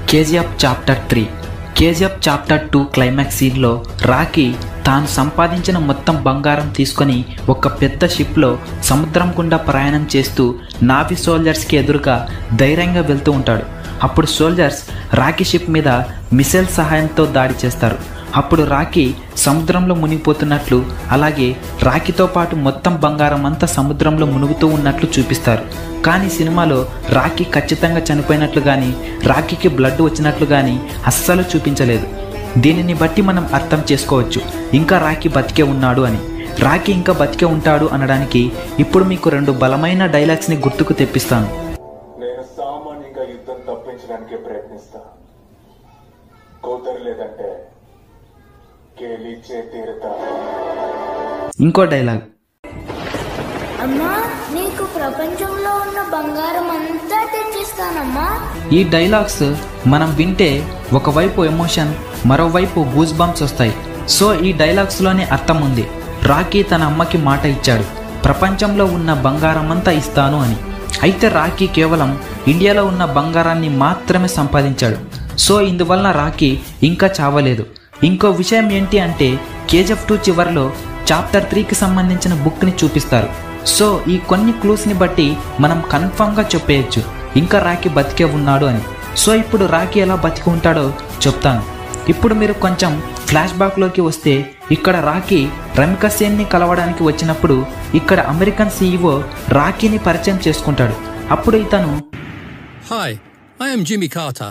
KGF chapter three KGF chapter two climax సీన్లో Rocky తాను సంపాదించిన మొత్తం బంగారం తీసుకొని ఒక పెద్ద షిప్లో సముద్రం గుండా ప్రయాణం చేస్తూ నావీ సోల్జర్స్కి ఎదురుగా ధైర్యంగా వెళ్తూ ఉంటాడు అప్పుడు సోల్జర్స్ రాకీ షిప్ మీద మిసైల్ సహాయంతో దాడి చేస్తారు అప్పుడు రాకీ సముద్రంలో మునిగిపోతున్నట్లు అలాగే రాకీతో పాటు మొత్తం బంగారం అంతా సముద్రంలో మునుగుతూ ఉన్నట్లు చూపిస్తారు కానీ సినిమాలో రాకీ ఖచ్చితంగా చనిపోయినట్లు కానీ రాకీకి బ్లడ్ వచ్చినట్లు కానీ అస్సలు చూపించలేదు దీనిని బట్టి మనం అర్థం చేసుకోవచ్చు ఇంకా రాకీ బతికే ఉన్నాడు అని రాకీ ఇంకా బతికే ఉంటాడు అనడానికి ఇప్పుడు మీకు రెండు బలమైన డైలాగ్స్ని గుర్తుకు తెప్పిస్తాను నేను సామాన్యంగా యుద్ధం తప్పించడానికి ప్రయత్నిస్తా కుదరలేదంటే గెలిచే తీరుతా ఇంకో డైలాగ్ అమ్మా నీకు ప్రపంచంలో ఉన్న బంగారం అంతా తెచ్చిస్తానమ్మా ఈ డైలాగ్స్ మనం వింటే ఒకవైపు ఎమోషన్ మరోవైపు గూస్ బంప్స్ వస్తాయి సో ఈ డైలాగ్స్లోనే అర్థం ఉంది రాకీ తన అమ్మకి మాట ఇచ్చాడు ప్రపంచంలో ఉన్న బంగారం అంతా ఇస్తాను అని అయితే రాకీ కేవలం ఇండియాలో ఉన్న బంగారాన్ని మాత్రమే సంపాదించాడు సో ఇందువలన రాకీ ఇంకా చావలేదు ఇంకో విషయం ఏంటి అంటే కేజీఎఫ్ టూ చివరిలో చాప్టర్ త్రీకి సంబంధించిన బుక్ని చూపిస్తారు సో ఈ కొన్ని క్లూస్ని బట్టి మనం కన్ఫామ్గా చెప్పేయచ్చు ఇంకా రాకీ బతికే ఉన్నాడు అని సో ఇప్పుడు రాకీ ఎలా బతికి ఉంటాడో చెప్తాను ఇప్పుడు మీరు కొంచెం ఫ్లాష్ బ్యాక్లోకి వస్తే ఇక్కడ రాకీ రమిక సేన్ని కలవడానికి వచ్చినప్పుడు ఇక్కడ అమెరికన్ సీఈఓ రాకీని పరిచయం చేసుకుంటాడు అప్పుడు ఇతను Hi, I am Jimmy Carter.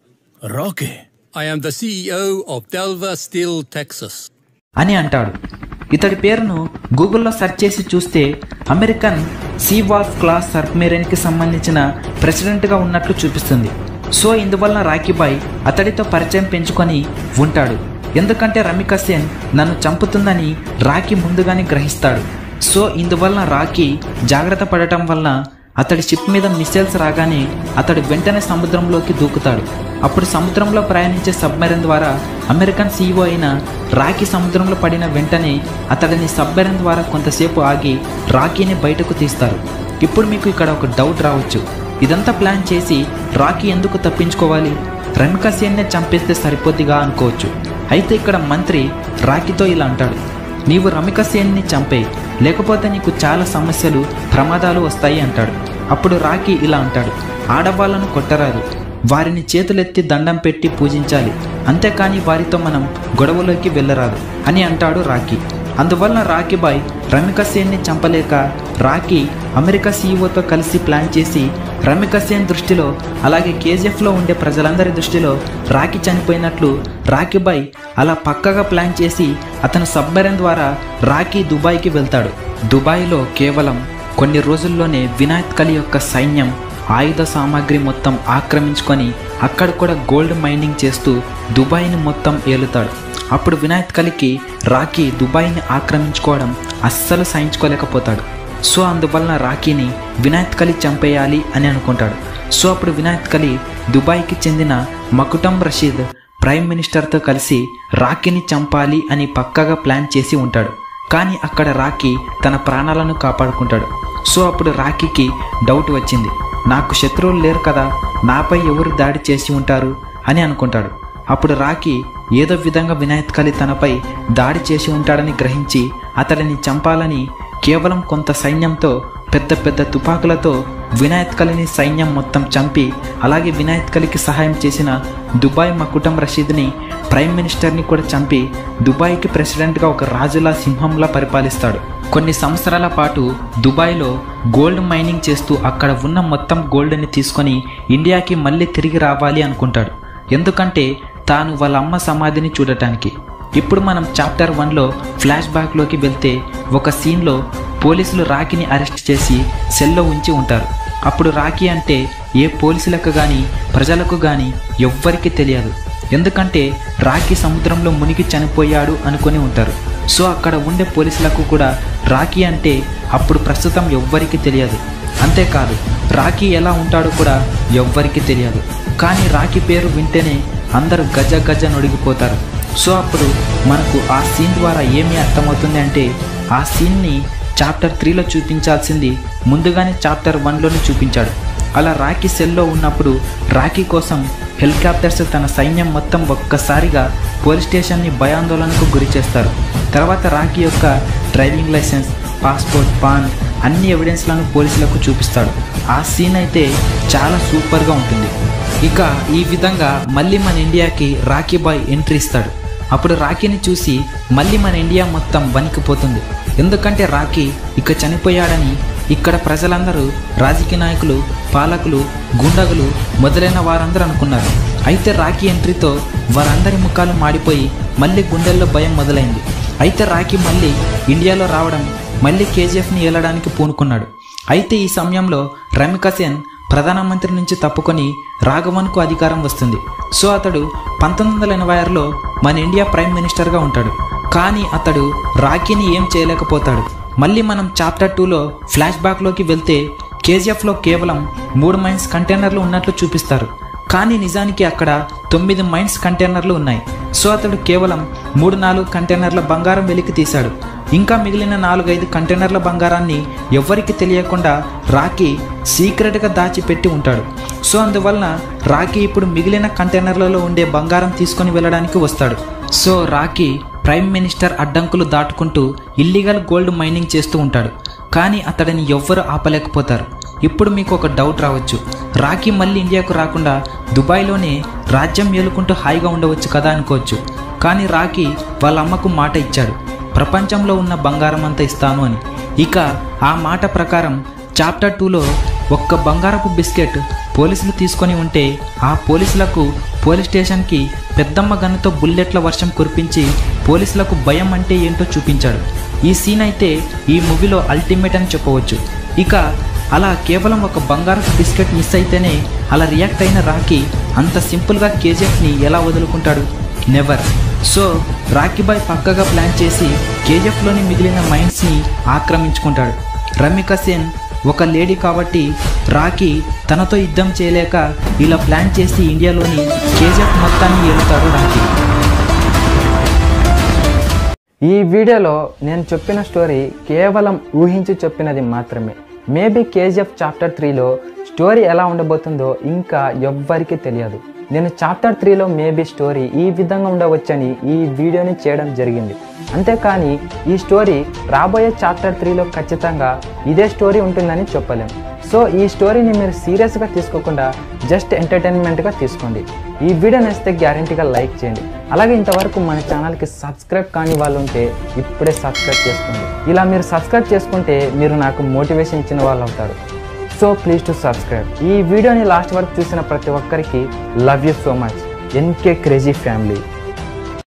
Rocky. I am the CEO of Delver Steel, Texas. అని అంటాడు ఇతడి పేరును గూగుల్లో సెర్చ్ చేసి చూస్తే అమెరికన్ సీ వాల్ఫ్ క్లాస్ సబ్మెరైన్కి సంబంధించిన ప్రెసిడెంట్గా ఉన్నట్లు చూపిస్తుంది సో ఇందువలన రాకీబాయ్ అతడితో పరిచయం పెంచుకొని ఉంటాడు ఎందుకంటే రమిక సేన్ నన్ను చంపుతుందని రాకీ ముందుగానే గ్రహిస్తాడు సో ఇందువలన రాకీ జాగ్రత్త పడటం వలన అతడి షిప్ మీద మిసైల్స్ రాగానే అతడు వెంటనే సముద్రంలోకి దూకుతాడు అప్పుడు సముద్రంలో ప్రయాణించే సబ్మెరైన్ ద్వారా అమెరికన్ సీఈఓ అయిన రాకీ సముద్రంలో పడిన వెంటనే అతడిని సబ్మెరైన్ ద్వారా కొంతసేపు ఆగి రాకీని బయటకు తీస్తారు ఇప్పుడు మీకు ఇక్కడ ఒక డౌట్ రావచ్చు ఇదంతా ప్లాన్ చేసి రాకీ ఎందుకు తప్పించుకోవాలి రమికా సేన్నే చంపేస్తే సరిపోద్దిగా అనుకోవచ్చు అయితే ఇక్కడ మంత్రి రాకీతో ఇలా అంటాడు నీవు రమిక సేన్ని చంపేయి లేకపోతే నీకు చాలా సమస్యలు ప్రమాదాలు వస్తాయి అంటాడు అప్పుడు రాకీ ఇలా అంటాడు ఆడవాళ్లను కొట్టరాదు వారిని చేతులెత్తి దండం పెట్టి పూజించాలి అంతేకాని వారితో మనం గొడవలోకి వెళ్ళరాదు అని అంటాడు రాకీ అందువలన రాకీబాయ్ రమిక సేన్ని చంపలేక రాకీ అమెరికా సీఈఓతో కలిసి ప్లాన్ చేసి రమిక సేన్ దృష్టిలో అలాగే కేజీఎఫ్లో ఉండే ప్రజలందరి దృష్టిలో రాకీ చనిపోయినట్లు రాకీబాయ్ అలా పక్కగా ప్లాన్ చేసి అతను సబ్మెరైన్ ద్వారా రాకీ దుబాయ్కి వెళ్తాడు దుబాయ్లో కేవలం కొన్ని రోజుల్లోనే వినాయత్ కలి యొక్క సైన్యం ఆయుధ సామాగ్రి మొత్తం ఆక్రమించుకొని అక్కడ కూడా గోల్డ్ మైనింగ్ చేస్తూ దుబాయ్ని మొత్తం ఏలుతాడు అప్పుడు వినాయత్ కలికి రాకీ దుబాయ్ని ఆక్రమించుకోవడం అస్సలు సహించుకోలేకపోతాడు సో అందువలన రాకీని వినాయత్ కలి చంపేయాలి అని అనుకుంటాడు సో అప్పుడు వినాయత్ కలి దుబాయ్కి చెందిన మకుటం రషీద్ ప్రైమ్ మినిస్టర్తో కలిసి రాకీని చంపాలి అని పక్కగా ప్లాన్ చేసి ఉంటాడు కానీ అక్కడ రాకీ తన ప్రాణాలను కాపాడుకుంటాడు సో అప్పుడు రాకీకి డౌట్ వచ్చింది నాకు శత్రువులు లేరు కదా నాపై ఎవరు దాడి చేసి ఉంటారు అని అనుకుంటాడు అప్పుడు రాకీ ఏదో విధంగా వినాయత్ కలి తనపై దాడి చేసి ఉంటాడని గ్రహించి అతడిని చంపాలని కేవలం కొంత సైన్యంతో పెద్ద పెద్ద తుపాకులతో వినాయత్ కలిని సైన్యం మొత్తం చంపి అలాగే వినాయత్ కలికి సహాయం చేసిన దుబాయ్ మకుటం రషీద్ని ప్రైమ్ మినిస్టర్ని కూడా చంపి దుబాయ్కి ప్రెసిడెంట్గా ఒక రాజులా సింహంలా పరిపాలిస్తాడు కొన్ని సంవత్సరాల పాటు దుబాయ్లో గోల్డ్ మైనింగ్ చేస్తూ అక్కడ ఉన్న మొత్తం గోల్డ్ని తీసుకొని ఇండియాకి మళ్ళీ తిరిగి రావాలి అనుకుంటాడు ఎందుకంటే తాను వాళ్ళ అమ్మ సమాధిని చూడటానికి ఇప్పుడు మనం చాప్టర్ వన్లో ఫ్లాష్ బ్యాక్లోకి వెళ్తే ఒక సీన్లో పోలీసులు రాకీని అరెస్ట్ చేసి సెల్లో ఉంచి ఉంటారు అప్పుడు రాకీ అంటే ఏ పోలీసులకు కానీ ప్రజలకు కానీ ఎవ్వరికీ తెలియదు ఎందుకంటే రాకీ సముద్రంలో మునిగి చనిపోయాడు అనుకొని ఉంటారు సో అక్కడ ఉండే పోలీసులకు కూడా రాకీ అంటే అప్పుడు ప్రస్తుతం ఎవ్వరికీ తెలియదు అంతేకాదు రాకీ ఎలా ఉంటాడో కూడా ఎవ్వరికీ తెలియదు కానీ రాకీ పేరు వింటేనే అందరూ గజ గజ నొడిగిపోతారు సో అప్పుడు మనకు ఆ సీన్ ద్వారా ఏమి అర్థమవుతుంది అంటే ఆ సీన్ని చాప్టర్ త్రీలో చూపించాల్సింది ముందుగానే చాప్టర్ వన్లోనే చూపించాడు అలా రాకీ సెల్లో ఉన్నప్పుడు రాకీ కోసం హెలికాప్టర్స్ తన సైన్యం మొత్తం ఒక్కసారిగా పోలీస్ స్టేషన్ని భయాందోళనకు గురి చేస్తారు తర్వాత రాకీ యొక్క డ్రైవింగ్ లైసెన్స్ పాస్పోర్ట్ పాన్ అన్ని ఎవిడెన్స్లను పోలీసులకు చూపిస్తాడు ఆ సీన్ అయితే చాలా సూపర్గా ఉంటుంది ఇక ఈ విధంగా మళ్ళీ మన ఇండియాకి రాకీ బాయ్ ఎంట్రీ ఇస్తాడు అప్పుడు రాకీని చూసి మళ్ళీ మన ఇండియా మొత్తం వణికిపోతుంది ఎందుకంటే రాకీ ఇక చనిపోయాడని ఇక్కడ ప్రజలందరూ రాజకీయ నాయకులు పాలకులు గుండగులు మొదలైన వారందరూ అనుకున్నారు అయితే రాకీ ఎంట్రీతో వారందరి ముఖాలు మాడిపోయి మళ్ళీ గుండెల్లో భయం మొదలైంది అయితే రాకీ మళ్ళీ ఇండియాలో రావడం మళ్ళీ కేజీఎఫ్ని ఏలడానికి పూనుకున్నాడు అయితే ఈ సమయంలో రమికా సేన్ ప్రధానమంత్రి నుంచి తప్పుకొని రాఘవన్కు అధికారం వస్తుంది సో అతడు పంతొమ్మిది వందల ఎనభై ఆరులో మన ఇండియా ప్రైమ్ మినిస్టర్గా ఉంటాడు కానీ అతడు రాకీని ఏం చేయలేకపోతాడు మళ్ళీ మనం చాప్టర్ టూలో ఫ్లాష్ బ్యాక్లోకి వెళ్తే కేజీఎఫ్లో కేవలం మూడు మైన్స్ కంటైనర్లు ఉన్నట్లు చూపిస్తారు కానీ నిజానికి అక్కడ తొమ్మిది మైన్స్ కంటైనర్లు ఉన్నాయి సో అతడు కేవలం మూడు నాలుగు కంటైనర్ల బంగారం వెలికి తీశాడు ఇంకా మిగిలిన నాలుగైదు కంటైనర్ల బంగారాన్ని ఎవ్వరికి తెలియకుండా రాకీ సీక్రెట్గా దాచిపెట్టి ఉంటాడు సో అందువలన రాకీ ఇప్పుడు మిగిలిన కంటైనర్లలో ఉండే బంగారం తీసుకొని వెళ్ళడానికి వస్తాడు సో రాకీ ప్రైమ్ మినిస్టర్ అడ్డంకులు దాటుకుంటూ ఇల్లీగల్ గోల్డ్ మైనింగ్ చేస్తూ ఉంటాడు కానీ అతడిని ఎవ్వరు ఆపలేకపోతారు ఇప్పుడు మీకు ఒక డౌట్ రావచ్చు రాకీ మళ్ళీ ఇండియాకు రాకుండా దుబాయ్లోనే రాజ్యం ఏలుకుంటూ హాయిగా ఉండవచ్చు కదా అనుకోవచ్చు కానీ రాకీ వాళ్ళ అమ్మకు మాట ఇచ్చాడు ప్రపంచంలో ఉన్న బంగారం అంతా ఇస్తాను అని ఇక ఆ మాట ప్రకారం చాప్టర్ టూలో ఒక్క బంగారపు బిస్కెట్ పోలీసులు తీసుకొని ఉంటే ఆ పోలీసులకు పోలీస్ స్టేషన్కి పెద్దమ్మ గన్నుతో బుల్లెట్ల వర్షం కురిపించి పోలీసులకు భయం అంటే ఏంటో చూపించాడు ఈ సీన్ అయితే ఈ మూవీలో అల్టిమేట్ అని చెప్పవచ్చు ఇక అలా కేవలం ఒక బంగారపు బిస్కెట్ మిస్ అయితేనే అలా రియాక్ట్ అయిన రాకీ అంత సింపుల్గా కేజీఎఫ్ని ఎలా వదులుకుంటాడు నెవర్ సో రాకీబాయ్ పక్కగా ప్లాన్ చేసి కేజీఎఫ్లోని మిగిలిన మైండ్స్ని ఆక్రమించుకుంటాడు రమికా సేన్ ఒక లేడీ కాబట్టి రాకీ తనతో యుద్ధం చేయలేక ఇలా ప్లాన్ చేసి ఇండియాలోని కేజీఎఫ్ మొత్తాన్ని ఏలుతాడు రాకీ ఈ వీడియోలో నేను చెప్పిన స్టోరీ కేవలం ఊహించి చెప్పినది మాత్రమే మేబీ కేజీఎఫ్ చాప్టర్ త్రీలో స్టోరీ ఎలా ఉండబోతుందో ఇంకా ఎవ్వరికీ తెలియదు నేను చాప్టర్ త్రీలో మేబీ స్టోరీ ఈ విధంగా ఉండవచ్చని ఈ వీడియోని చేయడం జరిగింది అంతేకాని ఈ స్టోరీ రాబోయే చాప్టర్ త్రీలో ఖచ్చితంగా ఇదే స్టోరీ ఉంటుందని చెప్పలేం సో ఈ స్టోరీని మీరు సీరియస్గా తీసుకోకుండా జస్ట్ ఎంటర్టైన్మెంట్గా తీసుకోండి ఈ వీడియో నచ్చితే గ్యారంటీగా లైక్ చేయండి అలాగే ఇంతవరకు మన ఛానల్కి సబ్స్క్రైబ్ కాని వాళ్ళు ఉంటే ఇప్పుడే సబ్స్క్రైబ్ చేసుకోండి ఇలా మీరు సబ్స్క్రైబ్ చేసుకుంటే మీరు నాకు మోటివేషన్ ఇచ్చిన వాళ్ళు అవుతారు సో ప్లీజ్ టు సబ్స్క్రైబ్ ఈ వీడియోని లాస్ట్ వరకు చూసిన ప్రతి ఒక్కరికి love you so much NK crazy family